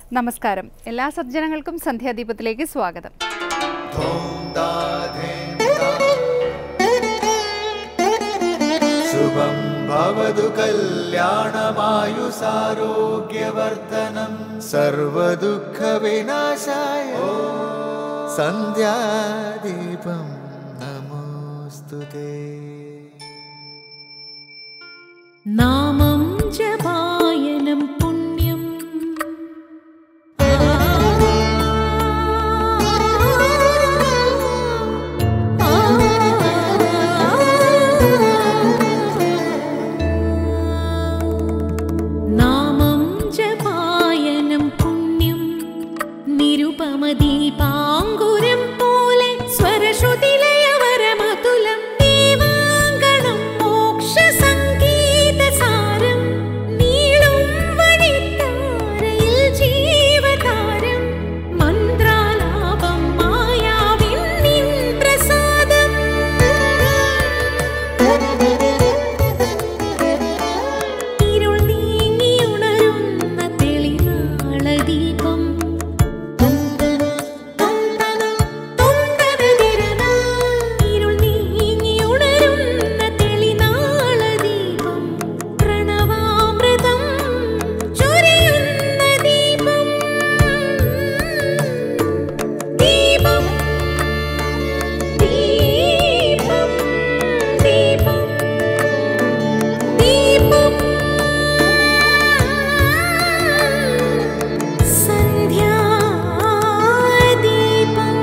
നമസ്കാരം എല്ലാ സജ്ജനങ്ങൾക്കും സന്ധ്യാദീപത്തിലേക്ക് സ്വാഗതം ശുഭം ഭവതു കല്യാണമായുസാരോഗ്യവർദ്ധനം സർവദുഃഖവിനാശായ സന്ധ്യാദീപം നമോസ്തുതേ നാമം ജപായനം പുണ്യം നാമം ജപായനം പുണ്യം നിരുപമദീപാങ്കുരം പോലെ സ്വരശ്രുതിലയവരമതുലം ദീവാങ്കണം മോക്ഷസംഗീതസാരം നീളും വഴിത്താരയിൽ ജീവതാരം മന്ത്രാലാപം മായാവിൻ നിൻ പ്രസാദം ഇരുൾ നീങ്ങിയുണരുന്ന തെളിനാളദീപം ഇരുൾ നീങ്ങിയുണരുന്ന തെളിനാളദീപം പ്രണവാമൃതം ചൊരിയുന്ന ദീപം ദീപം ദീപം ദീപം ദീപം സന്ധ്യാദീപം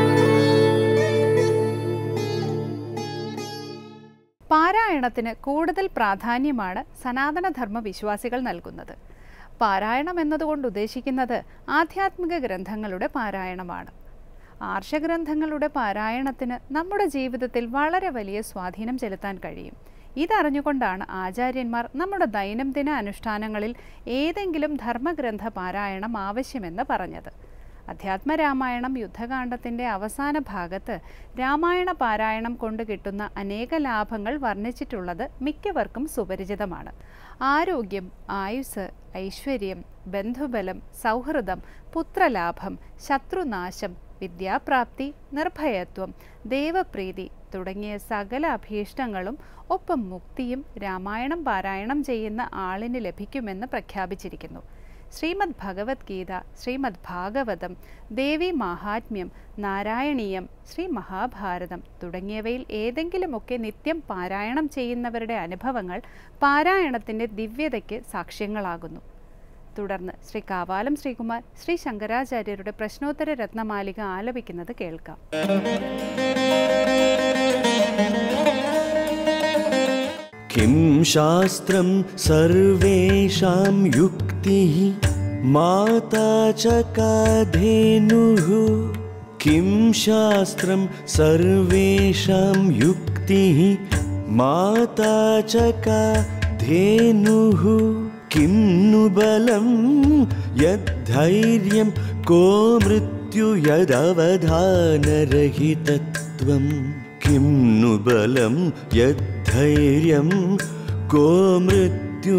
പാരായണത്തിന് കൂടുതൽ പ്രാധാന്യമാണ് സനാതനധർമ്മ വിശ്വാസികൾ നൽകുന്നത് പാരായണം എന്നതുകൊണ്ട് ഉദ്ദേശിക്കുന്നത് ആധ്യാത്മിക ഗ്രന്ഥങ്ങളുടെ പാരായണമാണ് ആർഷഗ്രന്ഥങ്ങളുടെ പാരായണത്തിന് നമ്മുടെ ജീവിതത്തിൽ വളരെ വലിയ സ്വാധീനം ചെലുത്താൻ കഴിയും ഇതറിഞ്ഞുകൊണ്ടാണ് ആചാര്യന്മാർ നമ്മുടെ ദൈനംദിന അനുഷ്ഠാനങ്ങളിൽ ഏതെങ്കിലും ധർമ്മഗ്രന്ഥ പാരായണം ആവശ്യമെന്ന് പറഞ്ഞത് അധ്യാത്മരാമായണം യുദ്ധകാണ്ഡത്തിൻ്റെ അവസാന ഭാഗത്ത് രാമായണ പാരായണം കൊണ്ട് കിട്ടുന്ന അനേക ലാഭങ്ങൾ വർണ്ണിച്ചിട്ടുള്ളത് മിക്കവർക്കും സുപരിചിതമാണ് ആരോഗ്യം ആയുസ് ഐശ്വര്യം ബന്ധുബലം സൗഹൃദം പുത്രലാഭം ശത്രുനാശം വിദ്യാപ്രാപ്തി നിർഭയത്വം ദേവപ്രീതി തുടങ്ങിയ സകല അഭീഷ്ടങ്ങളും ഒപ്പം മുക്തിയും രാമായണം പാരായണം ചെയ്യുന്ന ആളിന് ലഭിക്കുമെന്ന് പ്രഖ്യാപിച്ചിരിക്കുന്നു ശ്രീമദ് ഭഗവത്ഗീത ശ്രീമദ് ഭാഗവതം ദേവി മാഹാത്മ്യം നാരായണീയം ശ്രീ മഹാഭാരതം തുടങ്ങിയവയിൽ ഏതെങ്കിലുമൊക്കെ നിത്യം പാരായണം ചെയ്യുന്നവരുടെ അനുഭവങ്ങൾ പാരായണത്തിൻ്റെ ദിവ്യതയ്ക്ക് സാക്ഷ്യങ്ങളാകുന്നു തുടർന്ന് ശ്രീ കാവാലം ശ്രീകുമാർ ശ്രീ ശങ്കരാചാര്യരുടെ പ്രശ്നോത്തര രത്നമാലിക ആലപിക്കുന്നത് കേൾക്കാം किं शास्त्रं सर्वेषां युक्तिः माता च का धेनुः किं शास्त्रं सर्वेषां युक्तिः माता च का धेनुः किं नु बलं यद्धैर्यं को मृत्यु यदवधानरहितत्वम् किं नु बलं यद्धैर्यं को मृत्यु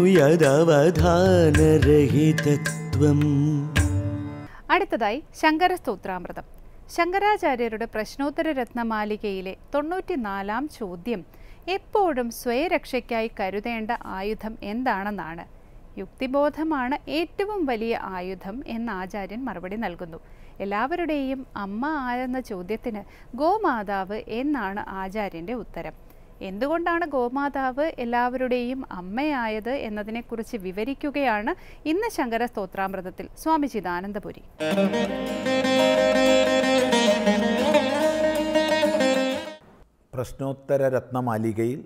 यदवधानरहितत्वम् അടുത്തതായി ശങ്കര സ്തോത്രാമൃതം ശങ്കരാചാര്യരുടെ പ്രശ്നോത്തര രത്നമാലികയിലെ തൊണ്ണൂറ്റിനാലാം ചോദ്യം എപ്പോഴും സ്വയരക്ഷയ്ക്കായി കരുതേണ്ട ആയുധം എന്താണെന്നാണ് യുക്തിബോധമാണ് ഏറ്റവും വലിയ ആയുധം എന്ന് ആചാര്യൻ മറുപടി നൽകുന്നു എല്ലാവരുടെയും അമ്മ ആരെന്ന ചോദ്യത്തിന് ഗോമാതാവ് എന്നാണ് ആചാര്യൻ്റെ ഉത്തരം എന്തുകൊണ്ടാണ് ഗോമാതാവ് എല്ലാവരുടെയും അമ്മയായത് എന്നതിനെക്കുറിച്ച് വിവരിക്കുകയാണ് ഇന്ന് ശങ്കര സ്തോത്രാമൃതത്തിൽ സ്വാമി ചിദാനന്ദപുരി പ്രശ്നോത്തര രത്നമാലികയിൽ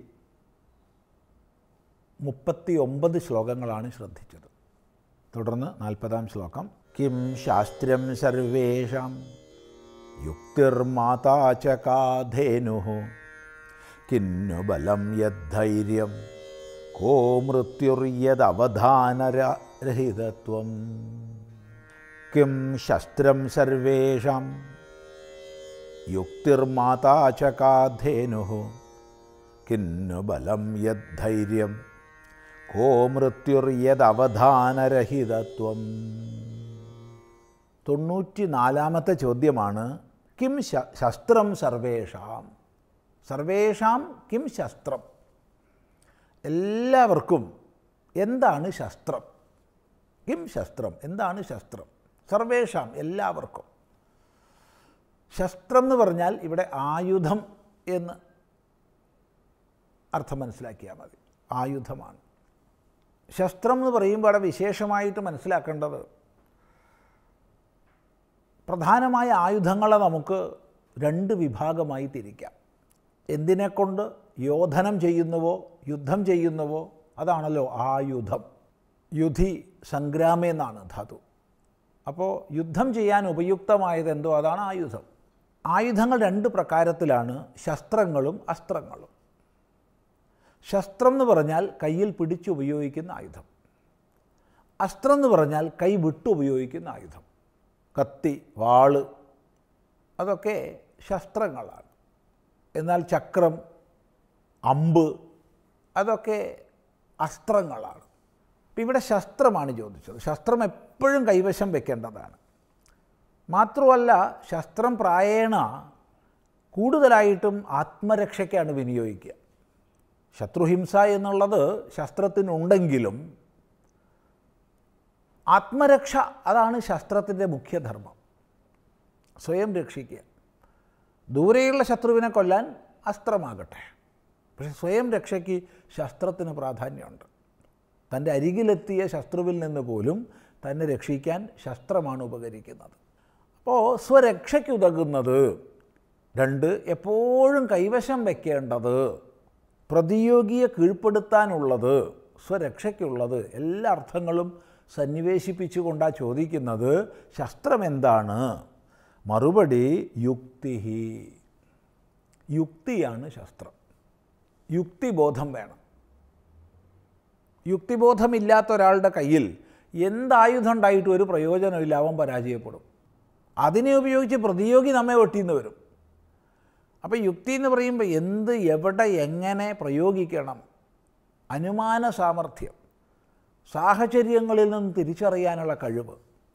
മുപ്പത്തി ഒമ്പത് ശ്ലോകങ്ങളാണ് ശ്രദ്ധിച്ചത് തുടർന്ന് നാൽപ്പതാം ശ്ലോകം കിം ശാസ്ത്രം സർവേഷാം യുക്തിർമാതാ ച കാധേനു കിന്നു ബലം യദ്ധൈര്യം കോ മൃത്യുർയദവധാനരഹിതത്വം കിം ശസ്ത്രം സർവേഷാം യുക്തിർമാതാ ച കാധേനു കിന്നു ബലം യദ്ധൈര്യം കോ മൃത്യുർയദവധാനരഹിതത്വം തൊണ്ണൂറ്റി നാലാമത്തെ ചോദ്യമാണ് കിം ശ ശസ്ത്രം സർവേഷാം സർവേഷാം കിം ശസ്ത്രം എല്ലാവർക്കും എന്താണ് ശസ്ത്രം കിം ശസ്ത്രം എന്താണ് ശസ്ത്രം സർവേഷാം എല്ലാവർക്കും ശസ്ത്രം എന്ന് പറഞ്ഞാൽ ഇവിടെ ആയുധം എന്ന് അർത്ഥം മനസ്സിലാക്കിയാൽ മതി ആയുധമാണ് ശസ്ത്രം എന്ന് പറയുമ്പോൾ അവിടെ വിശേഷമായിട്ട് മനസ്സിലാക്കേണ്ടത് പ്രധാനമായ ആയുധങ്ങളെ നമുക്ക് രണ്ട് വിഭാഗമായി തിരിക്കാം എന്തിനെക്കൊണ്ട് യോധനം ചെയ്യുന്നുവോ യുദ്ധം ചെയ്യുന്നുവോ അതാണല്ലോ ആയുധം യുധി സംഗ്രാമേ എന്നാണ് ധാതു അപ്പോൾ യുദ്ധം ചെയ്യാൻ ഉപയുക്തമായത് എന്തോ അതാണ് ആയുധം ആയുധങ്ങൾ രണ്ട് പ്രകാരത്തിലാണ് ശസ്ത്രങ്ങളും അസ്ത്രങ്ങളും ശസ്ത്രം എന്ന് പറഞ്ഞാൽ കയ്യിൽ പിടിച്ച് ഉപയോഗിക്കുന്ന ആയുധം അസ്ത്രം എന്ന് പറഞ്ഞാൽ കൈ വിട്ട് ഉപയോഗിക്കുന്ന ആയുധം കത്തി വാള് അതൊക്കെ ശസ്ത്രങ്ങളാണ് എന്നാൽ ചക്രം അമ്പ് അതൊക്കെ അസ്ത്രങ്ങളാണ് അപ്പം ഇവിടെ ശസ്ത്രമാണ് ചോദിച്ചത് ശസ്ത്രം എപ്പോഴും കൈവശം വെക്കേണ്ടതാണ് മാത്രമല്ല ശസ്ത്രം പ്രായേണ കൂടുതലായിട്ടും ആത്മരക്ഷയ്ക്കാണ് വിനിയോഗിക്കുക ശത്രുഹിംസ എന്നുള്ളത് ശസ്ത്രത്തിനുണ്ടെങ്കിലും ആത്മരക്ഷ അതാണ് ശസ്ത്രത്തിൻ്റെ മുഖ്യധർമ്മം സ്വയം രക്ഷിക്കുക ദൂരെയുള്ള ശത്രുവിനെ കൊല്ലാൻ അസ്ത്രമാകട്ടെ പക്ഷെ സ്വയം രക്ഷയ്ക്ക് ശസ്ത്രത്തിന് പ്രാധാന്യമുണ്ട് തൻ്റെ അരികിലെത്തിയ ശത്രുവിൽ നിന്ന് പോലും തന്നെ രക്ഷിക്കാൻ ശസ്ത്രമാണ് ഉപകരിക്കുന്നത് അപ്പോൾ സ്വരക്ഷയ്ക്കുതകുന്നത് രണ്ട് എപ്പോഴും കൈവശം വയ്ക്കേണ്ടത് പ്രതിയോഗിയെ കീഴ്പ്പെടുത്താനുള്ളത് സ്വരക്ഷയ്ക്കുള്ളത് എല്ലാ അർത്ഥങ്ങളും സന്നിവേശിപ്പിച്ചുകൊണ്ടാണ് ചോദിക്കുന്നത് ശസ്ത്രം എന്താണ് മറുപടി യുക്തി യുക്തിയാണ് ശസ്ത്രം യുക്തിബോധം വേണം യുക്തിബോധമില്ലാത്ത ഒരാളുടെ കയ്യിൽ എന്തായുധം ഉണ്ടായിട്ടും ഒരു പ്രയോജനമില്ല അവൻ പരാജയപ്പെടും അതിനെ ഉപയോഗിച്ച് പ്രതിയോഗി നമ്മെ ഒട്ടിന്ന് വരും അപ്പോൾ യുക്തി എന്ന് പറയുമ്പോൾ എന്ത് എവിടെ എങ്ങനെ പ്രയോഗിക്കണം അനുമാന സാമർഥ്യം സാഹചര്യങ്ങളിൽ നിന്ന് തിരിച്ചറിയാനുള്ള കഴിവ്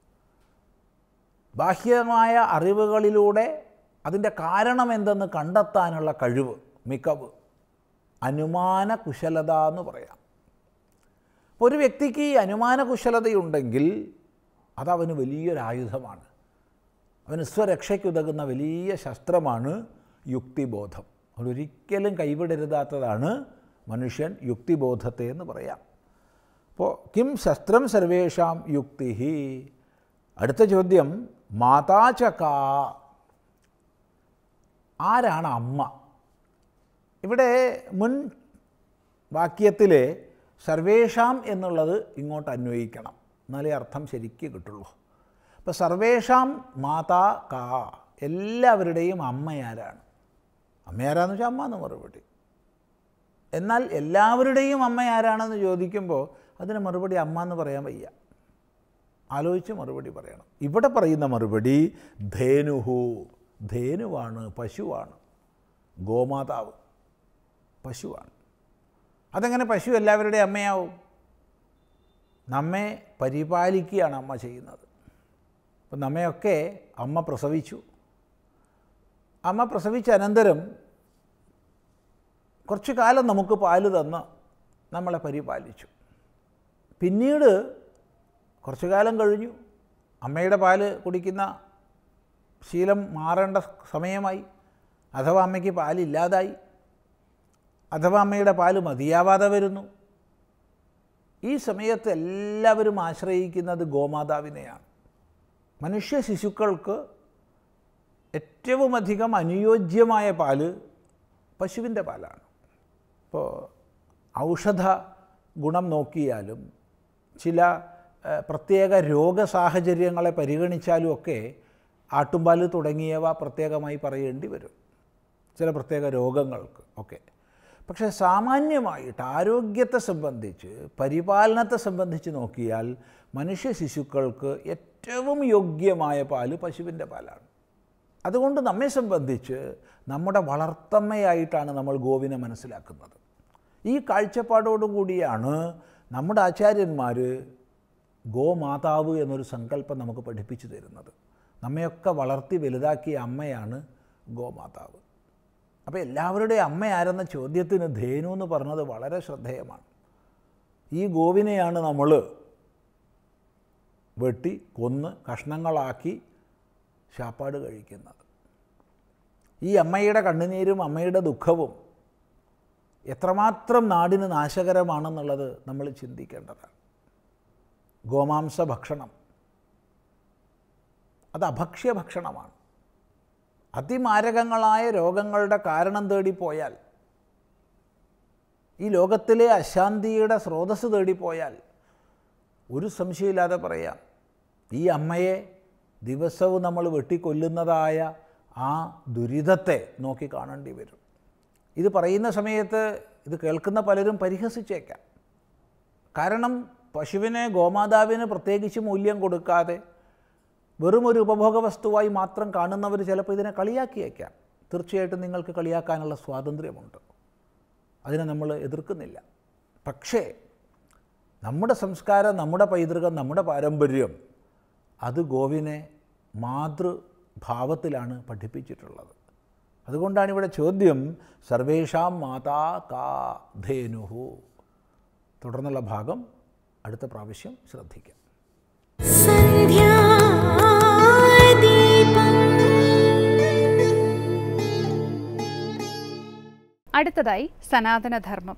ബാഹ്യമായ അറിവുകളിലൂടെ അതിൻ്റെ കാരണം എന്തെന്ന് കണ്ടെത്താനുള്ള കഴിവ് മികവ് അനുമാന കുശലത എന്ന് പറയാം അപ്പോൾ ഒരു വ്യക്തിക്ക് ഈ അനുമാന കുശലതയുണ്ടെങ്കിൽ അതവന് വലിയൊരു ആയുധമാണ് അവന് സ്വരക്ഷയ്ക്കുതകുന്ന വലിയ ശസ്ത്രമാണ് യുക്തിബോധം അതൊരിക്കലും കൈവിടരുതാത്തതാണ് മനുഷ്യൻ യുക്തിബോധത്തെ എന്ന് പറയാം അപ്പോൾ കിം ശസ്ത്രം സർവേഷാം യുക്തി അടുത്ത ചോദ്യം മാതാചക ആരാണ് അമ്മ ഇവിടെ മുൻ വാക്യത്തിലെ സർവേഷാം എന്നുള്ളത് ഇങ്ങോട്ട് അന്വയിക്കണം എന്നാലേ അർത്ഥം ശരിക്ക് കിട്ടുള്ളൂ അപ്പോൾ സർവേഷാം മാതാ കാ എല്ലാവരുടെയും അമ്മയാരാണ് അമ്മയാരാന്ന് വെച്ചാൽ അമ്മ എന്ന് മറുപടി എന്നാൽ എല്ലാവരുടെയും അമ്മ ആരാണെന്ന് ചോദിക്കുമ്പോൾ അതിന് മറുപടി അമ്മ എന്ന് പറയാൻ വയ്യ ആലോചിച്ച് മറുപടി പറയണം ഇവിടെ പറയുന്ന മറുപടി ധേനുഹു ധേനുവാണ് പശുവാണ് ഗോമാതാവ് പശുവാണ് അതെങ്ങനെ പശു എല്ലാവരുടെയും അമ്മയാവും നമ്മെ പരിപാലിക്കുകയാണ് അമ്മ ചെയ്യുന്നത് അപ്പം നമ്മയൊക്കെ അമ്മ പ്രസവിച്ചു അമ്മ പ്രസവിച്ച അനന്തരം കുറച്ചു കാലം നമുക്ക് പാല് തന്ന് നമ്മളെ പരിപാലിച്ചു പിന്നീട് കുറച്ചു കാലം കഴിഞ്ഞു അമ്മയുടെ പാല് കുടിക്കുന്ന ശീലം മാറേണ്ട സമയമായി അഥവാ അമ്മയ്ക്ക് പാലില്ലാതായി അഥവാ അമ്മയുടെ പാല് മതിയാവാതെ വരുന്നു ഈ സമയത്ത് എല്ലാവരും ആശ്രയിക്കുന്നത് ഗോമാതാവിനെയാണ് മനുഷ്യ ശിശുക്കൾക്ക് ഏറ്റവും അധികം അനുയോജ്യമായ പാല് പശുവിൻ്റെ പാലാണ് ഇപ്പോൾ ഔഷധ ഗുണം നോക്കിയാലും ചില ഏഹ്, പ്രത്യേക രോഗസാഹചര്യങ്ങളെ പരിഗണിച്ചാലും ഒക്കെ ആട്ടുംപാല് തുടങ്ങിയവ പ്രത്യേകമായി പറയേണ്ടി വരും ചില പ്രത്യേക രോഗങ്ങൾക്ക് ഒക്കെ പക്ഷേ സാമാന്യമായിട്ട് ആരോഗ്യത്തെ സംബന്ധിച്ച് പരിപാലനത്തെ സംബന്ധിച്ച് നോക്കിയാൽ മനുഷ്യ ശിശുക്കൾക്ക് ഏറ്റവും യോഗ്യമായ പാല് പശുവിൻ്റെ പാലാണ് അതുകൊണ്ട് നമ്മെ സംബന്ധിച്ച് നമ്മുടെ വളർത്തമ്മയായിട്ടാണ് നമ്മൾ ഗോവിനെ മനസ്സിലാക്കുന്നത് ഈ കാഴ്ചപ്പാടോടുകൂടിയാണ് നമ്മുടെ ആചാര്യന്മാർ ഗോമാതാവ് എന്നൊരു സങ്കല്പം നമുക്ക് പഠിപ്പിച്ചു തരുന്നത് നമ്മയൊക്കെ വളർത്തി വലുതാക്കിയ അമ്മയാണ് ഗോമാതാവ് അപ്പോൾ എല്ലാവരുടെയും അമ്മ ആരെന്ന ചോദ്യത്തിന് ധേനു എന്ന് പറഞ്ഞത് വളരെ ശ്രദ്ധേയമാണ് ഈ ഗോവിനെയാണ് നമ്മൾ വെട്ടി കൊന്ന് കഷ്ണങ്ങളാക്കി ശാപ്പാട് കഴിക്കുന്നത് ഈ അമ്മയുടെ കണ്ണുനീരും അമ്മയുടെ ദുഃഖവും എത്രമാത്രം നാടിന് നാശകരമാണെന്നുള്ളത് നമ്മൾ ചിന്തിക്കേണ്ടതാണ് ഗോമാംസ ഭക്ഷണം അത് അഭക്ഷ്യ ഭക്ഷണമാണ് അതിമാരകങ്ങളായ രോഗങ്ങളുടെ കാരണം തേടിപ്പോയാൽ ഈ ലോകത്തിലെ അശാന്തിയുടെ സ്രോതസ്സ് തേടിപ്പോയാൽ ഒരു സംശയമില്ലാതെ പറയാം ഈ അമ്മയെ ദിവസവും നമ്മൾ വെട്ടിക്കൊല്ലുന്നതായ ആ ദുരിതത്തെ നോക്കി കാണേണ്ടി വരും ഇത് പറയുന്ന സമയത്ത് ഇത് കേൾക്കുന്ന പലരും പരിഹസിച്ചേക്കാം കാരണം പശുവിനെ ഗോമാതാവിന് പ്രത്യേകിച്ച് മൂല്യം കൊടുക്കാതെ വെറും ഒരു ഉപഭോഗ വസ്തുവായി മാത്രം കാണുന്നവർ ചിലപ്പോൾ ഇതിനെ കളിയാക്കിയേക്കാം തീർച്ചയായിട്ടും നിങ്ങൾക്ക് കളിയാക്കാനുള്ള സ്വാതന്ത്ര്യമുണ്ട് അതിനെ നമ്മൾ എതിർക്കുന്നില്ല പക്ഷേ നമ്മുടെ സംസ്കാരം നമ്മുടെ പൈതൃകം നമ്മുടെ പാരമ്പര്യം അത് ഗോവിനെ മാതൃഭാവത്തിലാണ് പഠിപ്പിച്ചിട്ടുള്ളത് അതുകൊണ്ടാണ് ഇവിടെ ചോദ്യം സർവേഷാം മാതാ കാ ധേനുഹു തുടർന്നുള്ള ഭാഗം അടുത്ത പ്രാവശ്യം ശ്രദ്ധിക്കാം അടുത്തതായി സനാതനധർമ്മം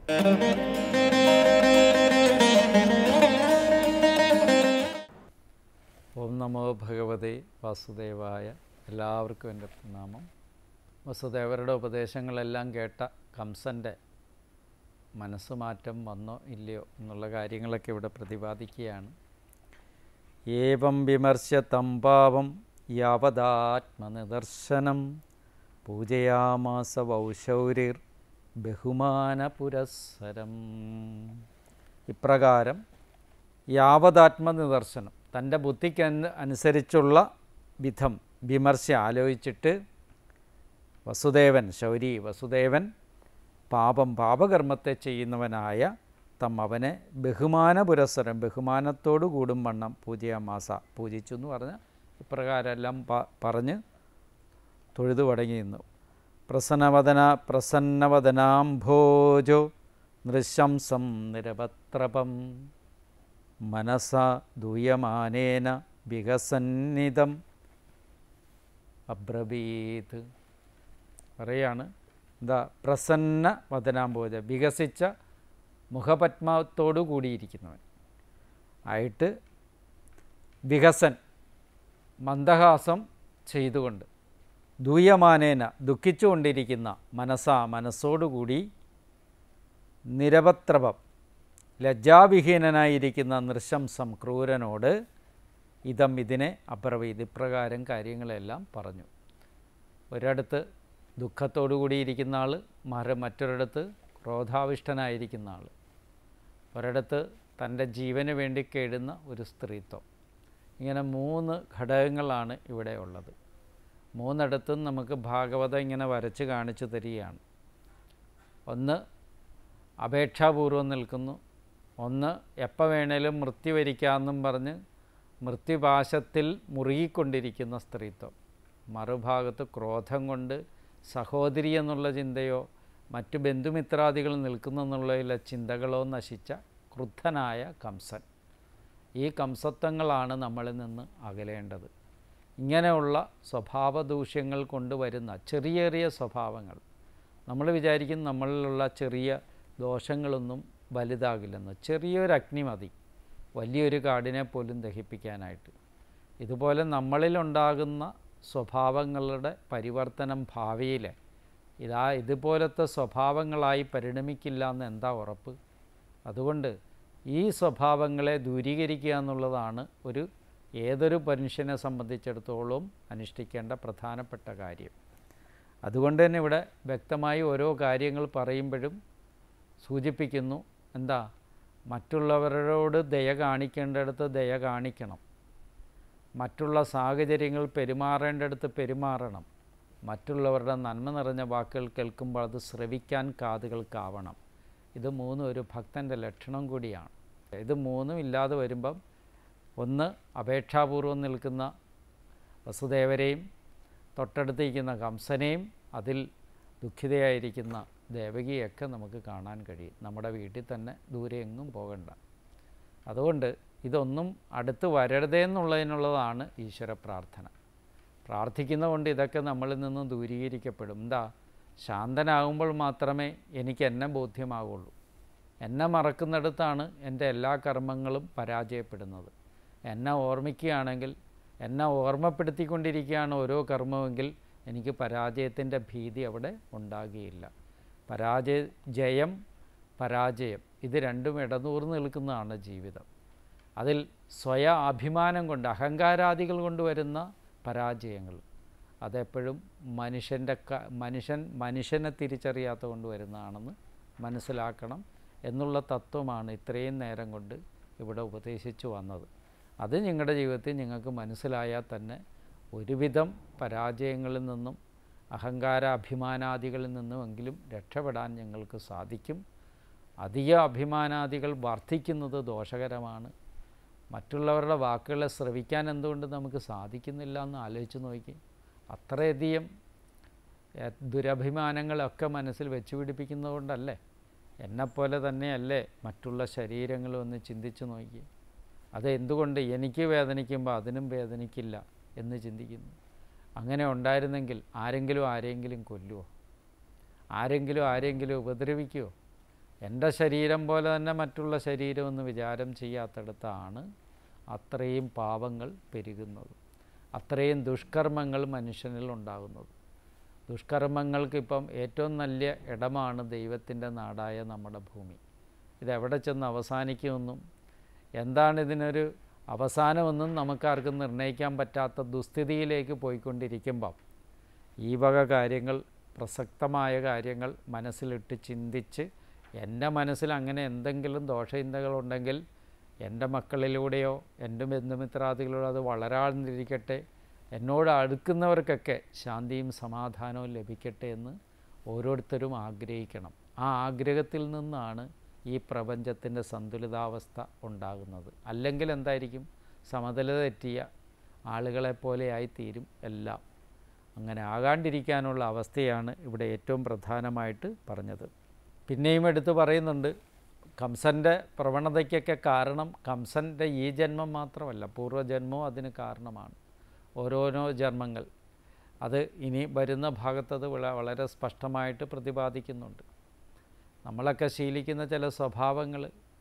ഓം നമോ ഭഗവതേ വാസുദേവായ എല്ലാവർക്കും എൻ്റെ പ്രണാമം വസുദേവരുടെ ഉപദേശങ്ങളെല്ലാം കേട്ട കംസൻ്റെ മനസ്സുമാറ്റം വന്നോ ഇല്ലയോ എന്നുള്ള കാര്യങ്ങളൊക്കെ ഇവിടെ പ്രതിപാദിക്കുകയാണ് ഏവം വിമർശ്യ തമ്പാവം യാവതാത്മനിദർശനം പൂജയാമാസ വൗശൗരിർ ബഹുമാന പുരസ്സരം ഇപ്രകാരം യാവതാത്മനിദർശനം തൻ്റെ ബുദ്ധിക്ക് അനു- അനുസരിച്ചുള്ള വിധം വിമർശ ആലോചിച്ചിട്ട് വസുദേവൻ ശൗരി വസുദേവൻ പാപം പാപകർമ്മത്തെ ചെയ്യുന്നവനായ തം അവനെ ബഹുമാന പുരസ്സരം ബഹുമാനത്തോടു കൂടും വണ്ണം പൂജയാമാസ പൂജിച്ചു എന്ന് പറഞ്ഞ് ഇപ്രകാരമെല്ലാം പ- പറഞ്ഞ് തൊഴുതു വടങ്ങി നിന്നു പ്രസന്നവദന പ്രസന്നവദനാംഭോജോ നൃശംസം നിരപത്രപം മനസ ദൂയമാനേന വികസന്നിതം അബ്രവീത് പറയാണ് എന്താ പ്രസന്ന വദനാംബോജ വികസിച്ച മുഖപത്മത്തോടു കൂടിയിരിക്കുന്നവൻ ആയിട്ട് വികസൻ മന്ദഹാസം ചെയ്തുകൊണ്ട് ദൂയമാനേന ദുഃഖിച്ചുകൊണ്ടിരിക്കുന്ന മനസ്സാ മനസ്സോടുകൂടി നിരപത്രപം ലജ്ജാവിഹീനനായിരിക്കുന്ന നൃശംസം ക്രൂരനോട് ഇതം ഇതിനെ അപ്രവീത് ഇപ്രകാരം കാര്യങ്ങളെല്ലാം പറഞ്ഞു ഒരിടത്ത് ദുഃഖത്തോടു കൂടിയിരിക്കുന്ന ആൾ മറ മറ്റൊരിടത്ത് ക്രോധാവിഷ്ടനായിരിക്കുന്ന ആൾ ഒരിടത്ത് തൻ്റെ ജീവന് വേണ്ടി കേടുന്ന ഒരു സ്ത്രീത്വം ഇങ്ങനെ മൂന്ന് ഘടകങ്ങളാണ് ഇവിടെ ഉള്ളത് മൂന്നിടത്തും നമുക്ക് ഭാഗവതം ഇങ്ങനെ വരച്ച് കാണിച്ചു തരികയാണ് ഒന്ന് അപേക്ഷാപൂർവം നിൽക്കുന്നു ഒന്ന് എപ്പോൾ വേണേലും മൃത്യു വരിക്കാമെന്നും പറഞ്ഞ് മൃത്യുപാശത്തിൽ മുറുകിക്കൊണ്ടിരിക്കുന്ന സ്ത്രീത്വം മറുഭാഗത്ത് ക്രോധം കൊണ്ട് സഹോദരി എന്നുള്ള ചിന്തയോ മറ്റു ബന്ധുമിത്രാദികൾ നിൽക്കുന്നെന്നുള്ളതിലെ ചിന്തകളോ നശിച്ച ക്രുദ്ധനായ കംസൻ ഈ കംസത്വങ്ങളാണ് നമ്മളിൽ നിന്ന് അകലേണ്ടത് ഇങ്ങനെയുള്ള സ്വഭാവദൂഷ്യങ്ങൾ കൊണ്ടുവരുന്ന ചെറിയ ചെറിയ സ്വഭാവങ്ങൾ നമ്മൾ വിചാരിക്കും നമ്മളിലുള്ള ചെറിയ ദോഷങ്ങളൊന്നും വലുതാകില്ലെന്ന് ചെറിയൊരു അഗ്നി മതി വലിയൊരു കാടിനെ പോലും ദഹിപ്പിക്കാനായിട്ട് ഇതുപോലെ നമ്മളിലുണ്ടാകുന്ന സ്വഭാവങ്ങളുടെ പരിവർത്തനം ഭാവിയിൽ ഇതാ ഇതുപോലത്തെ സ്വഭാവങ്ങളായി പരിണമിക്കില്ല എന്ന് എന്താ ഉറപ്പ് അതുകൊണ്ട് ഈ സ്വഭാവങ്ങളെ ദൂരീകരിക്കുക എന്നുള്ളതാണ് ഒരു ഏതൊരു മനുഷ്യനെ സംബന്ധിച്ചിടത്തോളം അനുഷ്ഠിക്കേണ്ട പ്രധാനപ്പെട്ട കാര്യം അതുകൊണ്ട് തന്നെ ഇവിടെ വ്യക്തമായി ഓരോ കാര്യങ്ങൾ പറയുമ്പോഴും സൂചിപ്പിക്കുന്നു എന്താ മറ്റുള്ളവരോട് ദയ കാണിക്കേണ്ടടുത്ത് ദയ കാണിക്കണം മറ്റുള്ള സാഹചര്യങ്ങൾ പെരുമാറേണ്ടടുത്ത് പെരുമാറണം മറ്റുള്ളവരുടെ നന്മ നിറഞ്ഞ വാക്കുകൾ കേൾക്കുമ്പോൾ അത് ശ്രവിക്കാൻ കാതുകൾക്കാവണം ഇത് മൂന്നും ഒരു ഭക്തൻ്റെ ലക്ഷണം കൂടിയാണ് ഇത് മൂന്നും ഇല്ലാതെ വരുമ്പം ഒന്ന് അപേക്ഷാപൂർവം നിൽക്കുന്ന വസുദേവരെയും തൊട്ടടുത്തിരിക്കുന്ന കംസനെയും അതിൽ ദുഃഖിതയായിരിക്കുന്ന ദേവകിയൊക്കെ നമുക്ക് കാണാൻ കഴിയും നമ്മുടെ വീട്ടിൽ തന്നെ ദൂരെ എങ്ങും പോകണ്ട അതുകൊണ്ട് ഇതൊന്നും അടുത്ത് വരരുതേ എന്നുള്ളതിനുള്ളതാണ് ഈശ്വര പ്രാർത്ഥന പ്രാർത്ഥിക്കുന്നതുകൊണ്ട് ഇതൊക്കെ നമ്മളിൽ നിന്നും ദൂരീകരിക്കപ്പെടും എന്താ ശാന്തനാകുമ്പോൾ മാത്രമേ എനിക്ക് എന്നെ ബോധ്യമാകുള്ളൂ എന്നെ മറക്കുന്നിടത്താണ് എൻ്റെ എല്ലാ കർമ്മങ്ങളും പരാജയപ്പെടുന്നത് എന്നെ ഓർമ്മിക്കുകയാണെങ്കിൽ എന്നെ ഓർമ്മപ്പെടുത്തിക്കൊണ്ടിരിക്കുകയാണ് ഓരോ കർമ്മമെങ്കിൽ എനിക്ക് പരാജയത്തിൻ്റെ ഭീതി അവിടെ ഉണ്ടാകുകയില്ല പരാജയ ജയം പരാജയം ഇത് രണ്ടും ഇടനൂർന്ന് നിൽക്കുന്നതാണ് ജീവിതം അതിൽ സ്വയ അഭിമാനം കൊണ്ട് അഹങ്കാരാദികൾ കൊണ്ട് വരുന്ന പരാജയങ്ങൾ അതെപ്പോഴും മനുഷ്യൻ്റെ ക മനുഷ്യൻ മനുഷ്യനെ തിരിച്ചറിയാത്ത കൊണ്ട് വരുന്നതാണെന്ന് മനസ്സിലാക്കണം എന്നുള്ള തത്വമാണ് ഇത്രയും നേരം കൊണ്ട് ഇവിടെ ഉപദേശിച്ചു വന്നത് അത് നിങ്ങളുടെ ജീവിതത്തിൽ നിങ്ങൾക്ക് മനസ്സിലായാൽ തന്നെ ഒരുവിധം പരാജയങ്ങളിൽ നിന്നും അഹങ്കാര അഭിമാനാദികളിൽ നിന്നുമെങ്കിലും രക്ഷപ്പെടാൻ ഞങ്ങൾക്ക് സാധിക്കും അധിക അഭിമാനാദികൾ വർദ്ധിക്കുന്നത് ദോഷകരമാണ് മറ്റുള്ളവരുടെ വാക്കുകളെ ശ്രവിക്കാൻ എന്തുകൊണ്ട് നമുക്ക് സാധിക്കുന്നില്ല എന്ന് ആലോചിച്ച് നോക്കി അത്രയധികം ഏ, ദുരഭിമാനങ്ങളൊക്കെ മനസ്സിൽ വെച്ച് പിടിപ്പിക്കുന്നതുകൊണ്ടല്ലേ എന്നെപ്പോലെ തന്നെയല്ലേ മറ്റുള്ള ശരീരങ്ങളും ഒന്ന് ചിന്തിച്ച് നോക്കി അത് എന്തുകൊണ്ട് എനിക്ക് വേദനിക്കുമ്പോൾ അതിനും വേദനിക്കില്ല എന്ന് ചിന്തിക്കുന്നു അങ്ങനെ ഉണ്ടായിരുന്നെങ്കിൽ ആരെങ്കിലും ആരെങ്കിലും കൊല്ലുമോ ആരെങ്കിലും ആരെങ്കിലും ഉപദ്രവിക്കുമോ എൻ്റെ ശരീരം പോലെ തന്നെ മറ്റുള്ള ശരീരമെന്ന് വിചാരം ചെയ്യാത്തടത്താണ് അത്രയും പാപങ്ങൾ പെരുകുന്നത് അത്രയും ദുഷ്കർമ്മങ്ങൾ മനുഷ്യനിൽ ഉണ്ടാകുന്നത് ദുഷ്കർമ്മങ്ങൾക്കിപ്പം ഏറ്റവും നല്ല ഇടമാണ് ദൈവത്തിൻ്റെ നാടായ നമ്മുടെ ഭൂമി ഇതെവിടെ ചെന്ന് അവസാനിക്കുമെന്നും എന്താണ് ഇതിനൊരു അവസാനമെന്നും നമുക്കാർക്കും നിർണ്ണയിക്കാൻ പറ്റാത്ത ദുസ്ഥിതിയിലേക്ക് പോയിക്കൊണ്ടിരിക്കുമ്പം ഈ വക കാര്യങ്ങൾ പ്രസക്തമായ കാര്യങ്ങൾ മനസ്സിലിട്ട് ചിന്തിച്ച് എൻ്റെ മനസ്സിൽ അങ്ങനെ എന്തെങ്കിലും ദോഷചിന്തകളുണ്ടെങ്കിൽ എൻ്റെ മക്കളിലൂടെയോ എൻ്റെ ബന്ധുമിത്രാദികളിലൂടെ അത് വളരാതിരിക്കട്ടെ എന്നോട് അടുക്കുന്നവർക്കൊക്കെ ശാന്തിയും സമാധാനവും ലഭിക്കട്ടെ എന്ന് ഓരോരുത്തരും ആഗ്രഹിക്കണം ആ ആഗ്രഹത്തിൽ നിന്നാണ് ഈ പ്രപഞ്ചത്തിൻ്റെ സന്തുലിതാവസ്ഥ ഉണ്ടാകുന്നത് അല്ലെങ്കിൽ എന്തായിരിക്കും സമതലത തെറ്റിയ ആളുകളെപ്പോലെയായി തീരും എല്ലാം അങ്ങനെ ആകാണ്ടിരിക്കാനുള്ള അവസ്ഥയാണ് ഇവിടെ ഏറ്റവും പ്രധാനമായിട്ട് പറഞ്ഞത് പിന്നെയും എടുത്തു പറയുന്നുണ്ട് കംസൻ്റെ പ്രവണതയ്ക്കൊക്കെ കാരണം കംസൻ്റെ ഈ ജന്മം മാത്രമല്ല പൂർവ്വജന്മവും അതിന് കാരണമാണ് ഓരോരോ ജന്മങ്ങൾ അത് ഇനി വരുന്ന ഭാഗത്തത് വള- വളരെ സ്പഷ്ടമായിട്ട് പ്രതിപാദിക്കുന്നുണ്ട് നമ്മളൊക്കെ ശീലിക്കുന്ന ചില സ്വഭാവങ്ങൾ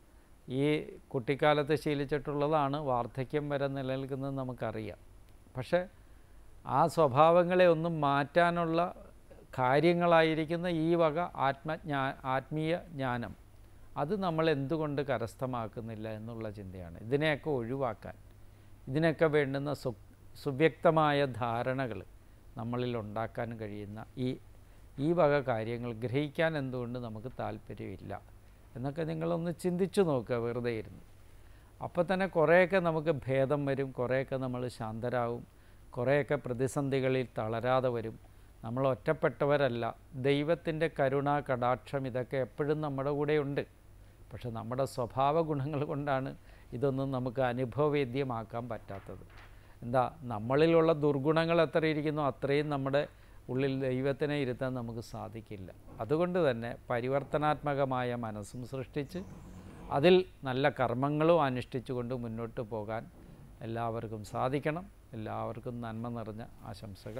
ഈ കുട്ടിക്കാലത്ത് ശീലിച്ചിട്ടുള്ളതാണ് വാർദ്ധക്യം വരെ നിലനിൽക്കുന്നത് നമുക്കറിയാം പക്ഷേ ആ സ്വഭാവങ്ങളെ ഒന്നും മാറ്റാനുള്ള കാര്യങ്ങളായിരിക്കുന്ന ഈ വക ആത്മജ്ഞാ ആത്മീയ ജ്ഞാനം അത് നമ്മൾ എന്തുകൊണ്ട് കരസ്ഥമാക്കുന്നില്ല എന്നുള്ള ചിന്തയാണ് ഇതിനെയൊക്കെ ഒഴിവാക്കാൻ ഇതിനൊക്കെ വേണ്ടുന്ന സു സുവ്യക്തമായ ധാരണകൾ നമ്മളിൽ ഉണ്ടാക്കാൻ കഴിയുന്ന ഈ ഈ വക കാര്യങ്ങൾ ഗ്രഹിക്കാൻ എന്തുകൊണ്ട് നമുക്ക് താല്പര്യമില്ല എന്നൊക്കെ നിങ്ങളൊന്ന് ചിന്തിച്ചു നോക്കുക വെറുതെ ഇരുന്ന് അപ്പോൾ തന്നെ കുറേയൊക്കെ നമുക്ക് ഭേദം വരും കുറേയൊക്കെ നമ്മൾ ശാന്തരാകും കുറേയൊക്കെ പ്രതിസന്ധികളിൽ തളരാതെ വരും നമ്മൾ ഒറ്റപ്പെട്ടവരല്ല ദൈവത്തിൻ്റെ കരുണ കടാക്ഷം ഇതൊക്കെ എപ്പോഴും നമ്മുടെ കൂടെയുണ്ട് പക്ഷെ നമ്മുടെ സ്വഭാവ ഗുണങ്ങൾ കൊണ്ടാണ് ഇതൊന്നും നമുക്ക് അനുഭവവേദ്യമാക്കാൻ പറ്റാത്തത് എന്താ നമ്മളിലുള്ള ദുർഗുണങ്ങൾ എത്ര ഇരിക്കുന്നു അത്രയും നമ്മുടെ ഉള്ളിൽ ദൈവത്തിനെ ഇരുത്താൻ നമുക്ക് സാധിക്കില്ല അതുകൊണ്ട് തന്നെ പരിവർത്തനാത്മകമായ മനസ്സും സൃഷ്ടിച്ച് അതിൽ നല്ല കർമ്മങ്ങളും അനുഷ്ഠിച്ചുകൊണ്ട് മുന്നോട്ട് പോകാൻ എല്ലാവർക്കും സാധിക്കണം എല്ലാവർക്കും നന്മ നിറഞ്ഞ ആശംസകൾ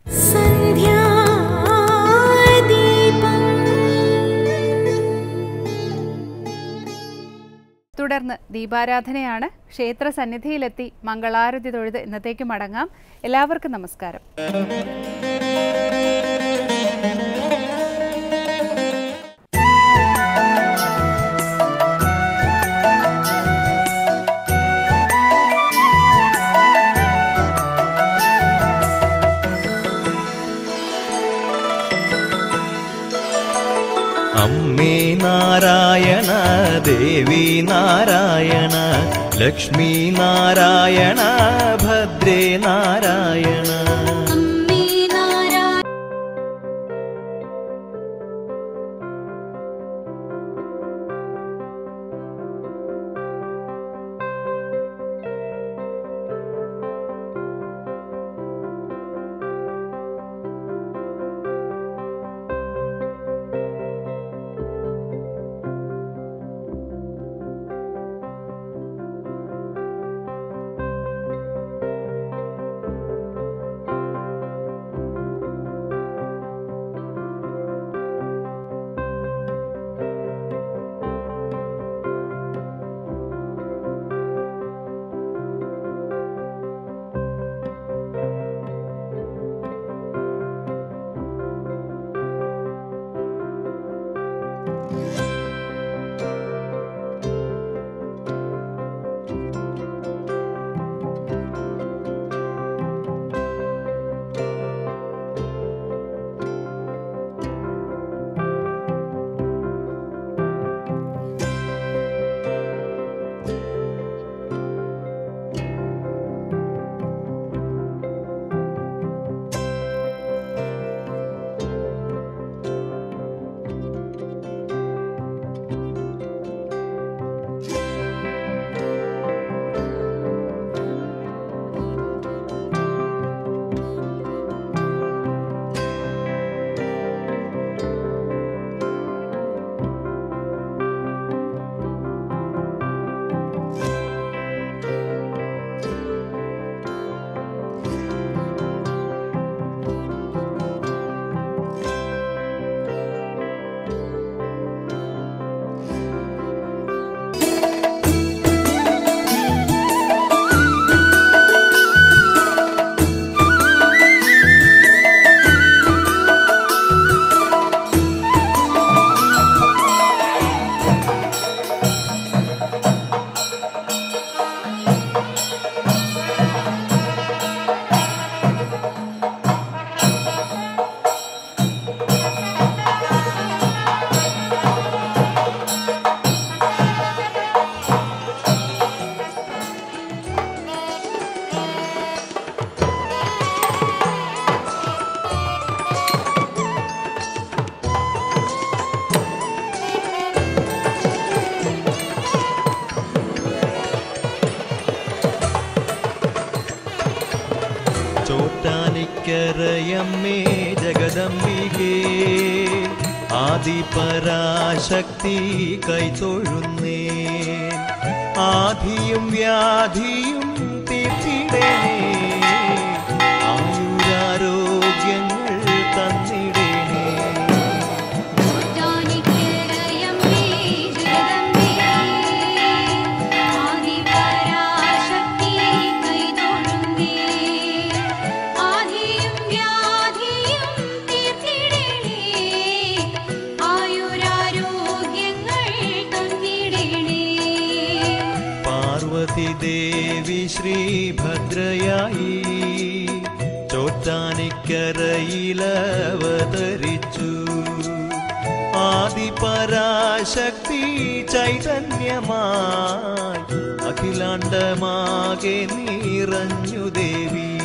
തുടർന്ന് ദീപാരാധനയാണ് ക്ഷേത്ര സന്നിധിയിലെത്തി മംഗളാരതി തൊഴുത് ഇന്നത്തേക്ക് മടങ്ങാം എല്ലാവർക്കും നമസ്കാരം അമ്മേ നാരായണ ദേവി നാരായണ ലക്ഷ്മി നാരായണ ഭദ്രേ നാരായണ അമ്മേ നാരാ ചോറ്റാനിക്കരയമ്മേ ജഗദംബികേ ആദിപരാശക്തി കൈതൊഴുന്നേ ആധിയും വ്യാധിയും തീർത്തിടണേ ആയുരാരോഗ്യങ്ങൾ തന്നിടണേ ജാനിക്കരയമ്മേ ജഗദംബേ ആദിപരാശക്തി കൈതൊഴുന്നേ ആദിയും വ്യാധിയും തീർത്തിടണേ ആയുരാരോഗ്യങ്ങൾ തന്നിടണേ പാർവതി ദേവി ശ്രീഭദ്രയായി ചോറ്റാനിക്കരയിലവതരിച്ചു ആദിപരാശക്തി ചൈതന്യമായി അഖിലാണ്ടമാകെ നിറഞ്ഞു ദേവി